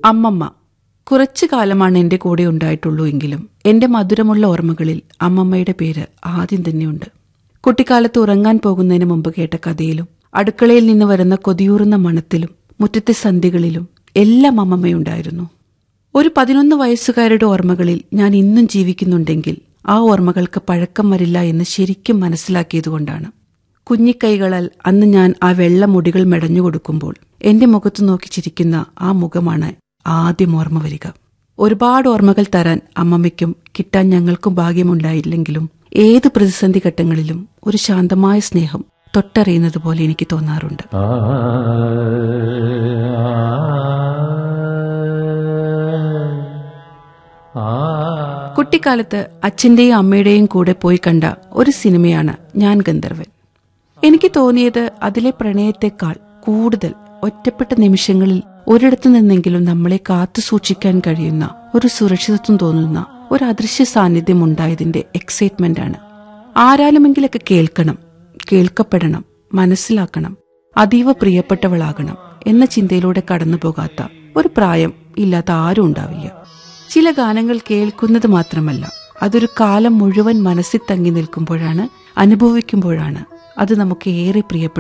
അമ്മമ്മ കുറച്ചു കാലമാണ് എന്റെ കൂടെ ഉണ്ടായിട്ടുള്ളൂ എങ്കിലും എന്റെ മധുരമുള്ള ഓർമ്മകളിൽ അമ്മമ്മയുടെ പേര് ആദ്യം തന്നെയുണ്ട് കുട്ടിക്കാലത്ത് ഉറങ്ങാൻ പോകുന്നതിന് മുമ്പ് കേട്ട കഥയിലും അടുക്കളയിൽ നിന്ന് വരുന്ന കൊതിയൂറുന്ന മണത്തിലും മുറ്റത്തെ സന്ധികളിലും എല്ലാം അമ്മമ്മയുണ്ടായിരുന്നു ഒരു പതിനൊന്ന് വയസ്സുകാരുടെ ഓർമ്മകളിൽ ഞാൻ ഇന്നും ജീവിക്കുന്നുണ്ടെങ്കിൽ ആ ഓർമ്മകൾക്ക് പഴക്കം വരില്ല എന്ന് ശരിക്കും മനസ്സിലാക്കിയതുകൊണ്ടാണ് കുഞ്ഞിക്കൈകളാൽ അന്ന് ഞാൻ ആ വെള്ള മുടികൾ മെടഞ്ഞു കൊടുക്കുമ്പോൾ എന്റെ മുഖത്ത് നോക്കി ചിരിക്കുന്ന ആ മുഖമാണ് ആദ്യം ഓർമ്മ വരിക ഒരുപാട് ഓർമ്മകൾ തരാൻ അമ്മമ്മയ്ക്കും കിട്ടാൻ ഞങ്ങൾക്കും ഭാഗ്യമുണ്ടായില്ലെങ്കിലും ഏത് പ്രതിസന്ധി ഘട്ടങ്ങളിലും ഒരു ശാന്തമായ സ്നേഹം തൊട്ടറിയുന്നത് പോലെ എനിക്ക് തോന്നാറുണ്ട് ആ ആ കുട്ടിക്കാലത്ത് അച്ഛന്റെയും അമ്മയുടെയും കൂടെ പോയി കണ്ട ഒരു സിനിമയാണ് ഞാൻ ഗന്ധർവൻ എനിക്ക് തോന്നിയത് അതിലെ പ്രണയത്തെക്കാൾ കൂടുതൽ ഒറ്റപ്പെട്ട നിമിഷങ്ങളിൽ ഒരിടത്തു നിന്നെങ്കിലും നമ്മളെ കാത്തു സൂക്ഷിക്കാൻ കഴിയുന്ന ഒരു സുരക്ഷിതത്വം തോന്നുന്ന ഒരു അദൃശ്യ സാന്നിധ്യം ഉണ്ടായതിന്റെ എക്സൈറ്റ്മെന്റ് ആണ് ആരാലുമെങ്കിലൊക്കെ കേൾക്കണം കേൾക്കപ്പെടണം മനസ്സിലാക്കണം അതീവ പ്രിയപ്പെട്ടവളാകണം എന്ന ചിന്തയിലൂടെ കടന്നു പോകാത്ത ഒരു പ്രായം ഇല്ലാത്ത ആരും ഉണ്ടാവില്ല ചില ഗാനങ്ങൾ കേൾക്കുന്നത് മാത്രമല്ല അതൊരു കാലം മുഴുവൻ മനസ്സിൽ തങ്ങി നിൽക്കുമ്പോഴാണ് അനുഭവിക്കുമ്പോഴാണ് അത് നമുക്ക് ഏറെ പ്രിയപ്പെടുന്നത്